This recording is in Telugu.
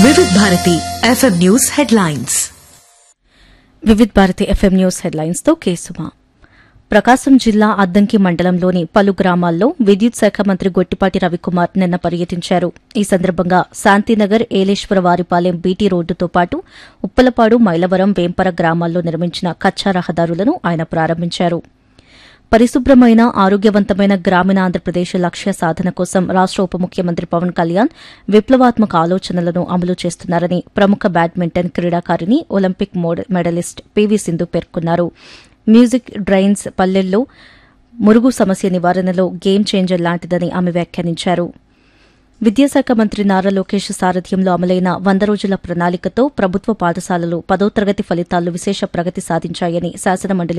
Vividh Bharati FM news headlines Vividh Bharati FM news headlines తో కేసుమా ప్రకాశం జిల్లా అద్దంకి మండలంలోని పలు గ్రామాల్లో విద్యుత్ శాఖ మంత్రి గొట్టిపాటి రవికుమార్ నిన్న పర్యటించారు ఈ సందర్భంగా శాంతినగర్ ఏలేశ్వర వారిపాలెం బీటీ రోడ్డుతో పాటు ఉప్పలపాడు మైలవరం వేంపర గ్రామాల్లో నిర్మించిన కచ్చా రహదారులను ఆయన ప్రారంభించారు పరిశుభ్రమైన ఆరోగ్యవంతమైన గ్రామీణ ఆంధ్రప్రదేశ్ లక్ష్య సాధన కోసం రాష్ట ఉప ముఖ్యమంత్రి పవన్ కళ్యాణ్ విప్లవాత్మక ఆలోచనలను అమలు చేస్తున్నారని ప్రముఖ బ్యాడ్మింటన్ క్రీడాకారిణి ఒలింపిక్ మోడ- మెడలిస్ట్ పీవీ సింధు పేర్కొన్నారు మ్యూజిక్ డ్రైన్స్ పల్లెల్లో మురుగు సమస్య నివారణలో గేమ్ చేంజర్ లాంటిదని ఆమె వ్యాఖ్యానించారు విద్యాశాఖ మంత్రి నారా లోకేష్ సారథ్యంలో అమలైన వంద రోజుల ప్రణాళికతో ప్రభుత్వ పాఠశాలలు పదో తరగతి ఫలితాల్లో విశేష ప్రగతి సాధించాయని శాసనమండలి